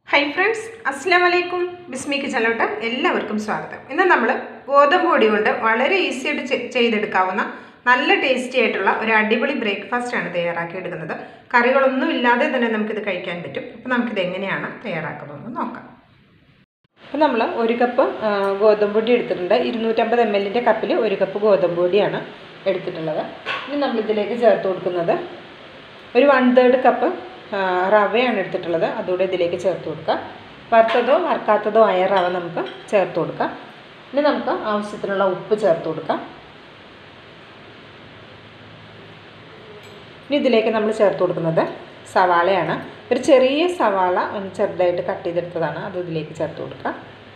hi friends അസ്സാം വലൈക്കും ബിസ്മി കിച്ചണിലോട്ട് എല്ലാവർക്കും സ്വാഗതം ഇന്ന് നമ്മൾ ഗോതമ്പ് പൊടി കൊണ്ട് വളരെ ഈസി ആയിട്ട് ചെ- ചെയ്തെടുക്കാവുന്ന നല്ല ടേസ്റ്റി ആയിട്ടുള്ള ഒരു അടിപൊളി ബ്രേക്ക്ഫാസ്റ്റ് ആണ് തയ്യാറാക്കി എടുക്കുന്നത് കറികളൊന്നും ഇല്ലാതെ തന്നെ നമുക്കിത് കഴിക്കാൻ പറ്റും അപ്പോൾ നമുക്കിത് എങ്ങനെയാണ് തയ്യാറാക്കുന്നതെന്ന് നോക്കാം അപ്പോൾ നമ്മൾ ഒരു കപ്പ് ആ, ഗോതമ്പ് പൊടി എടുത്തിട്ടുണ്ട് ഇരുന്നൂറ്റമ്പത് എം എല്ലിൻ്റെ കപ്പിൽ ഒരു കപ്പ് ഗോതമ്പ് പൊടിയാണ് എടുത്തിട്ടുള്ളത് ഇനി നമ്മളിതിലേക്ക് ചേർത്ത് കൊടുക്കുന്നത് ഒരു വൺ തേർഡ് കപ്പ് ആ, റവയാണ് എടുത്തിട്ടുള്ളത് അതുകൂടെ ഇതിലേക്ക് ചേർത്ത് കൊടുക്കാം വറുത്തതോ വറുക്കാത്തതോ ആയ റവ നമുക്ക് ചേർത്ത് കൊടുക്കാം ഇനി നമുക്ക് ആവശ്യത്തിനുള്ള ഉപ്പ് ചേർത്ത് കൊടുക്കാം ഇനി ഇതിലേക്ക് നമ്മൾ ചേർത്ത് കൊടുക്കുന്നത് സവാളയാണ് ഒരു ചെറിയ സവാള ഒന്ന് ചെറുതായിട്ട് കട്ട് ചെയ്തെടുത്തതാണ് അത് ഇതിലേക്ക് ചേർത്ത് കൊടുക്കാം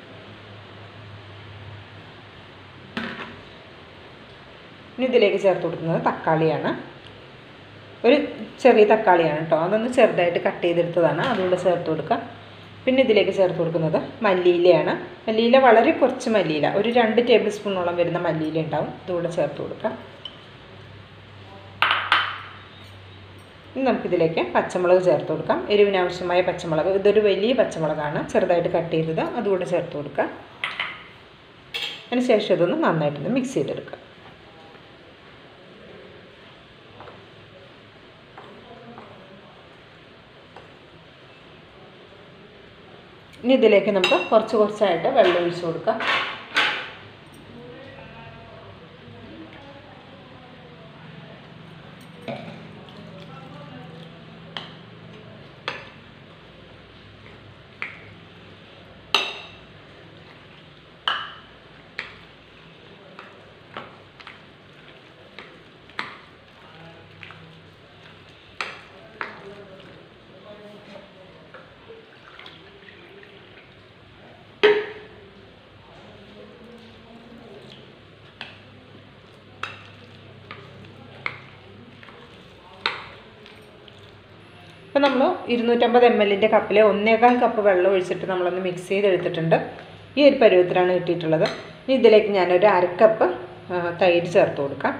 ഇനി ഇതിലേക്ക് ചേർത്ത് കൊടുക്കുന്നത് തക്കാളിയാണ് ഒരു ചെറിയ തക്കാളിയാണ് കേട്ടോ അതൊന്ന് ചെറുതായിട്ട് കട്ട് ചെയ്തെടുത്തതാണ് അതുകൂടെ ചേർത്ത് കൊടുക്കുക പിന്നെ ഇതിലേക്ക് ചേർത്ത് കൊടുക്കുന്നത് മല്ലിയിലയാണ് മല്ലിയില വളരെ കുറച്ച് മല്ലിയില ഒരു രണ്ട് ടേബിൾ സ്പൂണോളം വരുന്ന മല്ലിയില ഉണ്ടാവും അതുകൂടെ ചേർത്ത് കൊടുക്കുക ഇനി നമുക്കിതിലേക്ക് പച്ചമുളക് ചേർത്ത് കൊടുക്കാം എരിവിനാവശ്യമായ പച്ചമുളക് ഇതൊരു വലിയ പച്ചമുളകാണ് ചെറുതായിട്ട് കട്ട് ചെയ്തത് അതുകൂടെ ചേർത്ത് കൊടുക്കുക അതിന് ശേഷം ഇതൊന്ന് നന്നായിട്ടൊന്ന് മിക്സ് ചെയ്തെടുക്കുക ഇനി ഇതിലേക്ക് നമുക്ക് കുറച്ച് കുറച്ചായിട്ട് വെള്ളം ഒഴിച്ച് കൊടുക്കാം ഇപ്പം നമ്മൾ ഇരുന്നൂറ്റമ്പത് എം എല്ലിൻ്റെ കപ്പിൽ ഒന്നേകാൽ കപ്പ് വെള്ളം ഒഴിച്ചിട്ട് നമ്മളൊന്ന് മിക്സ് ചെയ്തെടുത്തിട്ടുണ്ട് ഈ ഒരു പരുവത്തിലാണ് കിട്ടിയിട്ടുള്ളത് ഇനി ഇതിലേക്ക് ഞാനൊരു അരക്കപ്പ് ആ, തൈര് ചേർത്ത് കൊടുക്കാം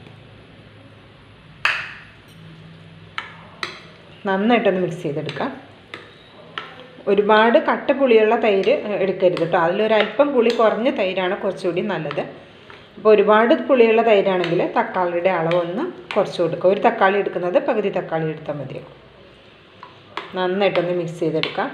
നന്നായിട്ടൊന്ന് മിക്സ് ചെയ്തെടുക്കാം ഒരുപാട് കട്ട പുളിയുള്ള തൈര് എടുക്കരുത് കേട്ടോ അതിലൊരല്പം പുളി കുറഞ്ഞ തൈരാണ് കുറച്ചുകൂടി നല്ലത് അപ്പോൾ ഒരുപാട് പുളിയുള്ള തൈരാണെങ്കിൽ തക്കാളിയുടെ അളവൊന്ന് കുറച്ച് കൊടുക്കുക ഒരു തക്കാളി എടുക്കുന്നത് പകുതി തക്കാളി എടുത്താൽ മതിയാകും നന്നായിട്ടൊന്ന് മിക്സ് ചെയ്തെടുക്കാം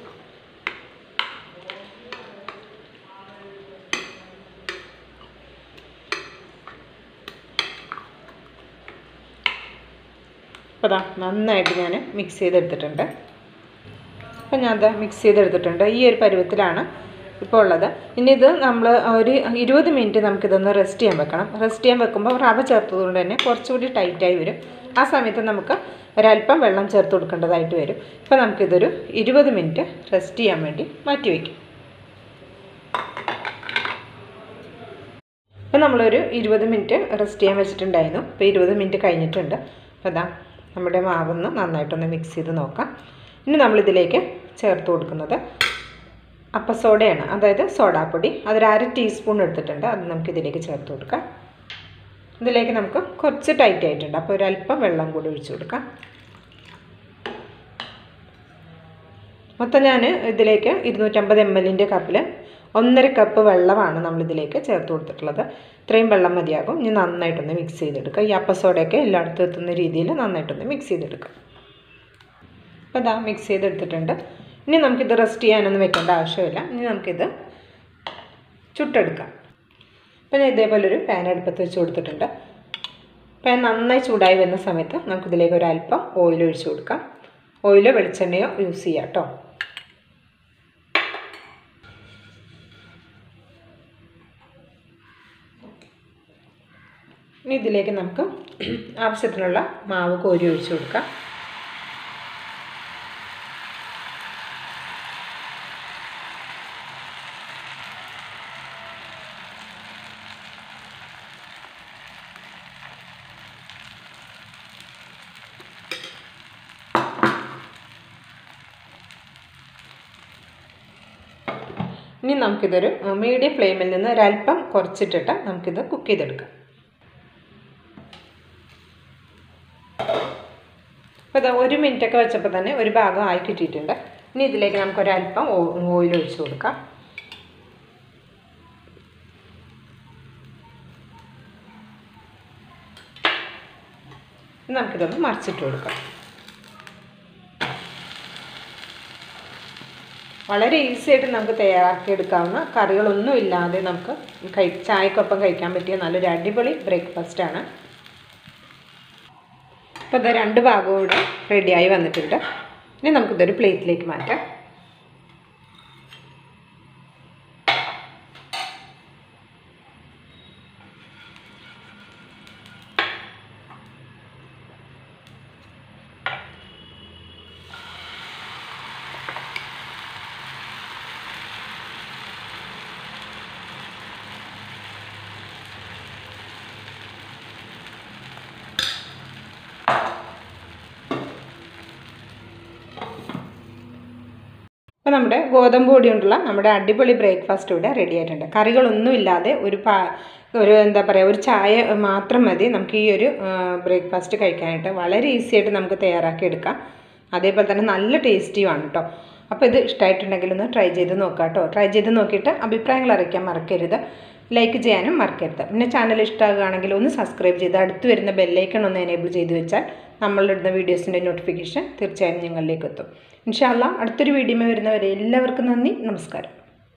അപ്പോൾ ദാ നന്നായിട്ട് ഞാൻ മിക്സ് ചെയ്തെടുത്തിട്ടുണ്ട് അപ്പോൾ ഞാൻ അത് മിക്സ് ചെയ്തെടുത്തിട്ടുണ്ട് ഈ ഒരു പരുവത്തിലാണ് ഇപ്പോൾ ഉള്ളത് ഇനി ഇത് നമ്മൾ ഒരു ഇരുപത് മിനിറ്റ് നമുക്കിതൊന്ന് റെസ്റ്റ് ചെയ്യാൻ വെക്കണം റെസ്റ്റ് ചെയ്യാൻ വെക്കുമ്പോൾ റവ ചേർത്തതുകൊണ്ട് തന്നെ കുറച്ചുകൂടി ടൈറ്റായി വരും ആ സമയത്ത് നമുക്ക് ഒരല്പം വെള്ളം ചേർത്ത് കൊടുക്കേണ്ടതായിട്ട് വരും ഇപ്പോൾ നമുക്കിതൊരു ഇരുപത് മിനിറ്റ് റെസ്റ്റ് ചെയ്യാൻ വേണ്ടി മാറ്റി വയ്ക്കും അപ്പോൾ നമ്മളൊരു ഇരുപത് മിനിറ്റ് റെസ്റ്റ് ചെയ്യാൻ വെച്ചിട്ടുണ്ടായിരുന്നു ഇപ്പോൾ ഇരുപത് മിനിറ്റ് കഴിഞ്ഞിട്ടുണ്ട് അപ്പോൾ അതാ നമ്മുടെ മാവൊന്ന് നന്നായിട്ടൊന്ന് മിക്സ് ചെയ്ത് നോക്കാം ഇനി നമ്മളിതിലേക്ക് ചേർത്ത് കൊടുക്കുന്നത് അപ്പസോഡയാണ് അതായത് സോഡാപ്പൊടി അതൊരു അര ടീസ്പൂൺ എടുത്തിട്ടുണ്ട് അത് നമുക്ക് ഇതിലേക്ക് ചേർത്ത് കൊടുക്കാം ഇതിലേക്ക് നമുക്ക് കുറച്ച് ടൈറ്റ് ആയിട്ടുണ്ട് അപ്പോൾ ഒരല്പം വെള്ളം കൂടി ഒഴിച്ചു കൊടുക്കാം മൊത്തം ഞാൻ ഇതിലേക്ക് ഇരുന്നൂറ്റമ്പത് എം എല്ലിൻ്റെ കപ്പിൽ ഒന്നര കപ്പ് വെള്ളമാണ് നമ്മളിതിലേക്ക് ചേർത്ത് കൊടുത്തിട്ടുള്ളത് ഇത്രയും വെള്ളം മതിയാകും ഇനി നന്നായിട്ടൊന്ന് മിക്സ് ചെയ്തെടുക്കുക ഈ അപ്പസോഡയൊക്കെ എല്ലായിടത്തും എത്തുന്ന രീതിയിൽ നന്നായിട്ടൊന്ന് മിക്സ് ചെയ്തെടുക്കുക അപ്പോൾ ഇതാ മിക്സ് ചെയ്തെടുത്തിട്ടുണ്ട് ഇനി നമുക്കിത് റെസ്റ്റ് ചെയ്യാനൊന്നും വെക്കേണ്ട ആവശ്യമില്ല ഇനി നമുക്കിത് ചുട്ടെടുക്കാം അപ്പോൾ ഞാൻ ഇതേപോലൊരു പാൻ അടുപ്പത്ത് വെച്ച് കൊടുത്തിട്ടുണ്ട് പാൻ നന്നായി ചൂടായി വരുന്ന സമയത്ത് നമുക്കിതിലേക്ക് ഒരു അല്പം ഓയിൽ ഒഴിച്ച് കൊടുക്കാം ഓയിലോ വെളിച്ചെണ്ണയോ യൂസ് ചെയ്യാം കേട്ടോ ഇനി ഇതിലേക്ക് നമുക്ക് ആവശ്യത്തിനുള്ള മാവ് കോരി ഒഴിച്ച് കൊടുക്കാം ഇനി നമുക്കിതൊരു മീഡിയം ഫ്ലെയിമിൽ നിന്ന് ഒരല്പം കുറച്ചിട്ടിട്ട് നമുക്കിത് കുക്ക് ചെയ്തെടുക്കാം അപ്പോൾ ഇതാ ഒരു മിനിറ്റൊക്കെ വെച്ചപ്പോൾ തന്നെ ഒരു ഭാഗം ആയി കിട്ടിയിട്ടുണ്ട് ഇനി ഇതിലേക്ക് നമുക്കൊരല്പം ഓയിൽ ഒഴിച്ച് കൊടുക്കാം നമുക്കിതൊന്ന് മറിച്ചിട്ട് കൊടുക്കാം വളരെ ഈസി ആയിട്ട് നമുക്ക് തയ്യാറാക്കിയെടുക്കാവുന്ന കറികളൊന്നും ഇല്ലാതെ നമുക്ക് കഴി ചായക്കൊപ്പം കഴിക്കാൻ പറ്റിയ നല്ലൊരു അടിപൊളി ബ്രേക്ക്ഫാസ്റ്റാണ് അപ്പോൾ ഇത് രണ്ട് ഭാഗവും കൂടെ റെഡിയായി വന്നിട്ടുണ്ട് ഇനി നമുക്കിതൊരു പ്ലേറ്റിലേക്ക് മാറ്റാം അപ്പോൾ നമ്മുടെ ഗോതമ്പ് പൊടി കൊണ്ടുള്ള നമ്മുടെ അടിപൊളി ബ്രേക്ക്ഫാസ്റ്റ് ഇവിടെ റെഡി ആയിട്ടുണ്ട് കറികളൊന്നും ഇല്ലാതെ ഒരു പാ ഒരു എന്താ പറയുക ഒരു ചായ മാത്രം മതി നമുക്ക് ഈ ഒരു ബ്രേക്ക്ഫാസ്റ്റ് കഴിക്കാനായിട്ട് വളരെ ഈസി ആയിട്ട് നമുക്ക് തയ്യാറാക്കി എടുക്കാം അതേപോലെ തന്നെ നല്ല ടേസ്റ്റിയുമാണ് കേട്ടോ അപ്പോൾ ഇത് ഇഷ്ടമായിട്ടുണ്ടെങ്കിൽ ഒന്ന് ട്രൈ ചെയ്ത് നോക്കാം കേട്ടോ ട്രൈ ചെയ്ത് നോക്കിയിട്ട് അഭിപ്രായങ്ങൾ അറിയിക്കാൻ മറക്കരുത് ലൈക്ക് ചെയ്യാനും മറക്കരുത് പിന്നെ ചാനൽ ഇഷ്ടമാകുകയാണെങ്കിൽ ഒന്ന് സബ്സ്ക്രൈബ് ചെയ്ത് അടുത്ത് വരുന്ന ബെല്ലൈക്കൺ ഒന്ന് എനേബിൾ ചെയ്ത് വെച്ചാൽ നമ്മളിടുന്ന വീഡിയോസിൻ്റെ നോട്ടിഫിക്കേഷൻ തീർച്ചയായും ഞങ്ങളിലേക്ക് എത്തും ഇൻഷാല്ല അടുത്തൊരു വീഡിയോ വരുന്നവരെ എല്ലാവർക്കും നന്ദി നമസ്കാരം